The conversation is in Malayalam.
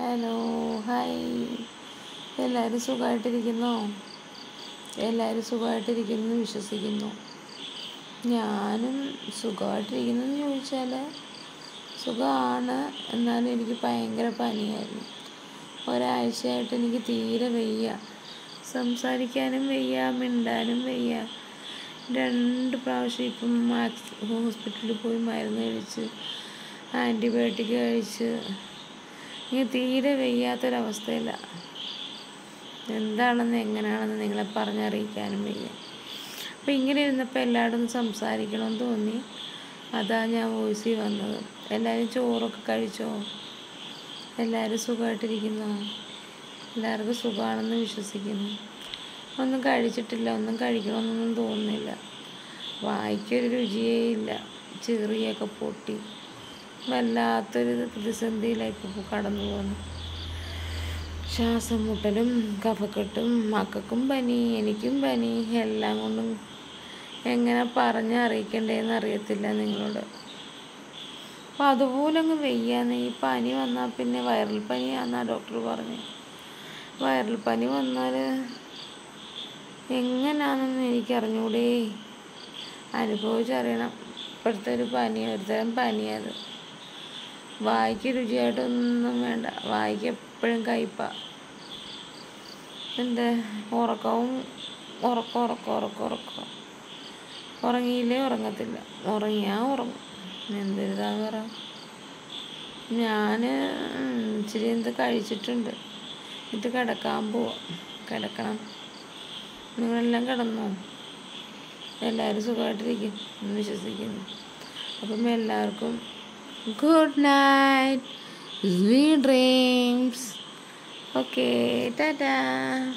ഹലോ ഹായ് എല്ലാവരും സുഖമായിട്ടിരിക്കുന്നോ എല്ലാവരും സുഖമായിട്ടിരിക്കുന്നു എന്ന് വിശ്വസിക്കുന്നു ഞാനും സുഖമായിട്ടിരിക്കുന്നു എന്ന് ചോദിച്ചാൽ സുഖമാണ് എന്നാലും എനിക്ക് ഭയങ്കര പനിയായിരുന്നു ഒരാഴ്ചയായിട്ട് എനിക്ക് തീരെ വയ്യ സംസാരിക്കാനും വയ്യ മിണ്ടാനും വയ്യ രണ്ട് പ്രാവശ്യം ഇപ്പം മാക്സ് ഹോസ്പിറ്റലിൽ പോയി മരുന്ന് കഴിച്ച് ആൻറ്റിബയോട്ടിക് കഴിച്ച് ഇങ്ങനെ തീരെ വയ്യാത്തൊരവസ്ഥയിലാണ് എന്താണെന്ന് എങ്ങനെയാണെന്ന് നിങ്ങളെ പറഞ്ഞറിയിക്കാനും വയ്യ അപ്പം ഇങ്ങനെ ഇരുന്നപ്പോൾ എല്ലാവരും ഒന്ന് സംസാരിക്കണമെന്ന് തോന്നി അതാ ഞാൻ വോയിസിൽ വന്നത് എല്ലാവരും ചോറൊക്കെ കഴിച്ചോ എല്ലാവരും സുഖമായിട്ടിരിക്കുന്നോ എല്ലാവർക്കും സുഖമാണെന്ന് വിശ്വസിക്കുന്നു ഒന്നും കഴിച്ചിട്ടില്ല ഒന്നും കഴിക്കണമെന്നൊന്നും തോന്നുന്നില്ല വായിക്കൊരു രുചിയേ ഇല്ല ചെറിയൊക്കെ പൊട്ടി വല്ലാത്തൊരു പ്രതിസന്ധിയിലാണ് ഇപ്പോൾ കടന്നു പോകുന്നു ശ്വാസം മുട്ടലും കഫക്കെട്ടും മക്കൾക്കും പനി എനിക്കും പനി എല്ലാം കൊണ്ടും എങ്ങനെ പറഞ്ഞറിയിക്കണ്ടേന്ന് അറിയത്തില്ല നിങ്ങളോട് അപ്പം അതുപോലെ അങ്ങ് വയ്യാന്ന് ഈ പനി വന്നാൽ പിന്നെ വൈറൽ പനിയാന്നാ ഡോക്ടർ പറഞ്ഞു വൈറൽ പനി വന്നാൽ എങ്ങനെയാണെന്ന് എനിക്കറിഞ്ഞൂടേ അനുഭവിച്ചറിയണം ഇപ്പോഴത്തെ ഒരു പനി ഒരുതരം പനിയത് വായിക്ക് രുചിയായിട്ടൊന്നും വേണ്ട വായിക്ക് എപ്പോഴും കയ്പ എൻ്റെ ഉറക്കവും ഉറക്കം ഉറക്കം ഉറക്കം ഉറക്കം ഉറങ്ങിയില്ലേ ഉറങ്ങത്തില്ല ഉറങ്ങിയാൽ ഉറങ്ങും എന്തൊരിതാന്ന് പറ ഞാൻ ഇച്ചിരി എന്ത് കഴിച്ചിട്ടുണ്ട് ഇത് കിടക്കാൻ പോവാം കിടക്കണം നിങ്ങളെല്ലാം കിടന്നോ എല്ലാവരും സുഖമായിട്ടിരിക്കും എന്ന് വിശ്വസിക്കുന്നു അപ്പം എല്ലാവർക്കും good night sweet dreams okay Tata